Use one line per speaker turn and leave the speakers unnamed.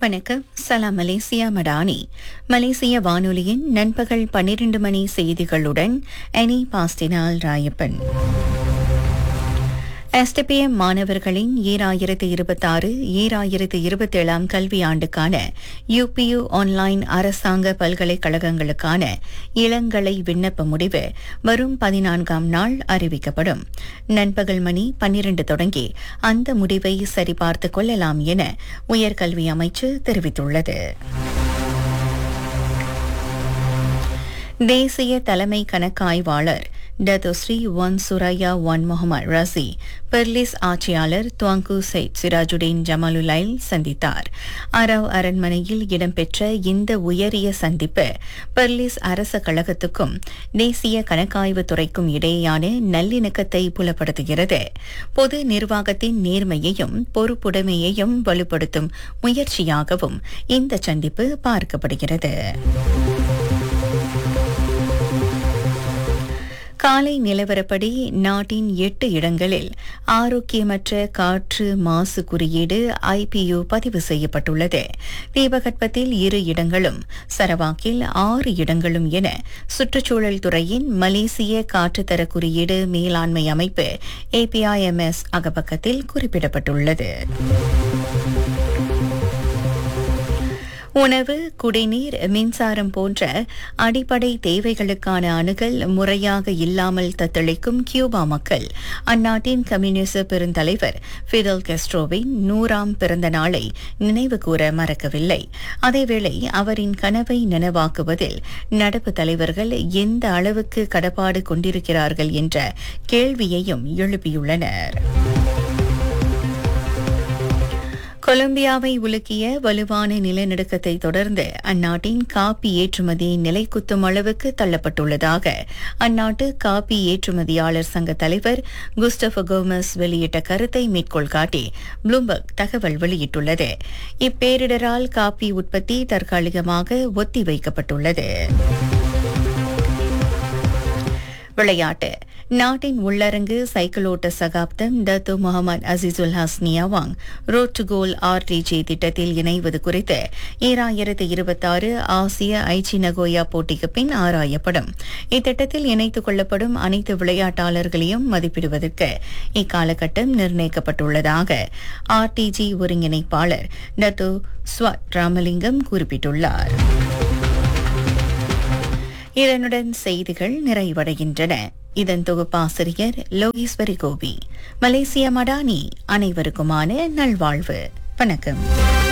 வணக்கம் சலாம் மலேசியா மடானி மலேசிய வானொலியின் நண்பகல் பன்னிரண்டு மணி செய்திகளுடன் அனி பாஸ்டினால் ராயப்பன் எஸ்டிபிஎம் மாணவர்களின் ஈராயிரத்து இருபத்தாறு ஈராயிரத்து இருபத்தேழாம் கல்வியாண்டுக்கான யுபியு ஆன்லைன் அரசாங்க பல்கலைக்கழகங்களுக்கான இளங்கலை விண்ணப்ப முடிவு வரும் பதினான்காம் நாள் அறிவிக்கப்படும் நண்பகல் மணி பன்னிரண்டு தொடங்கி அந்த முடிவை சரிபார்த்துக் கொள்ளலாம் என உயர்கல்வி அமைச்சு தெரிவித்துள்ளது தேசிய தலைமை கணக்காய்வாளர் Dato Sri Wan Suraya Wan Mohamed Radzi Perlis ஆட்சியாளர் துவாங்கு சைட் சிராஜுடீன் ஜமாலுலைல் சந்தித்தார் அரவ் அரண்மனையில் இடம்பெற்ற இந்த உயரிய சந்திப்பு பெர்லிஸ் அரச கழகத்துக்கும் தேசிய கணக்காய்வு துறைக்கும் இடையேயான நல்லிணக்கத்தை புலப்படுத்துகிறது பொது நிர்வாகத்தின் நேர்மையையும் பொறுப்புடைமையையும் வலுப்படுத்தும் முயற்சியாகவும் இந்த சந்திப்பு பார்க்கப்படுகிறது காலை நிலவரப்படி நாட்டின் எட்டு இடங்களில் ஆரோக்கியமற்ற காற்று மாசு குறியீடு ஐபியு பதிவு செய்யப்பட்டுள்ளது தீபகற்பத்தில் இரு இடங்களும் சரவாக்கில் ஆறு இடங்களும் என சுற்றுச்சூழல் துறையின் மலேசிய காற்றுத்தர குறியீடு மேலாண்மை அமைப்பு ஏபிஐஎம்எஸ் அகப்பக்கத்தில் குறிப்பிடப்பட்டுள்ளது உணவு குடிநீர் மின்சாரம் போன்ற அடிப்படை தேவைகளுக்கான அணுகல் முறையாக இல்லாமல் தத்தளிக்கும் கியூபா மக்கள் அந்நாட்டின் கம்யூனிச பெருந்தலைவர் ஃபிடல் கெஸ்ட்ரோவின் நூறாம் பிறந்த நாளை நினைவு கூற மறக்கவில்லை அதேவேளை அவரின் கனவை நனவாக்குவதில் நடப்பு தலைவர்கள் எந்த அளவுக்கு கடப்பாடு கொண்டிருக்கிறார்கள் என்ற கேள்வியையும் எழுப்பியுள்ளனர் கொலம்பியாவை உலுக்கிய வலுவான நிலநடுக்கத்தை தொடர்ந்து அந்நாட்டின் காப்பி ஏற்றுமதி நிலைக்குத்தும் அளவுக்கு தள்ளப்பட்டுள்ளதாக அந்நாட்டு காப்பி ஏற்றுமதியாளர் சங்க தலைவர் குஸ்டபோ கோமஸ் வெளியிட்ட கருத்தை மேற்கோள் காட்டி ப்ளூம்பர்க் தகவல் வெளியிட்டுள்ளது இப்பேரிடரால் காப்பி உற்பத்தி தற்காலிகமாக ஒத்திவைக்கப்பட்டுள்ளது விளையாட்டு நாட்டின் உள்ளரங்கு சைக்கிளோட்ட சகாப்தம் Datuk Mohamed Azizul Hasni Awang road to gold RTG திட்டத்தில் இணைவது குறித்து ஈராயிரத்து இருபத்தாறு ஆசிய ஐச்சி நகோயா போட்டிக்கு பின் ஆராயப்படும் இத்திட்டத்தில் இணைத்துக் கொள்ளப்படும் அனைத்து விளையாட்டாளர்களையும் மதிப்பிடுவதற்கு இக்காலகட்டம் நிர்ணயிக்கப்பட்டுள்ளதாக ஆர்டிஜி ஒருங்கிணைப்பாளர் டத்து ஸ்வாட் ராமலிங்கம் குறிப்பிட்டுள்ளார் இதனுடன் செய்திகள் நிறைவடைகின்றன இதன் தொகுப்பாசிரியர் லோகேஸ்வரி கோபி மலேசிய மடானி அனைவருக்குமான நல்வாழ்வு வணக்கம்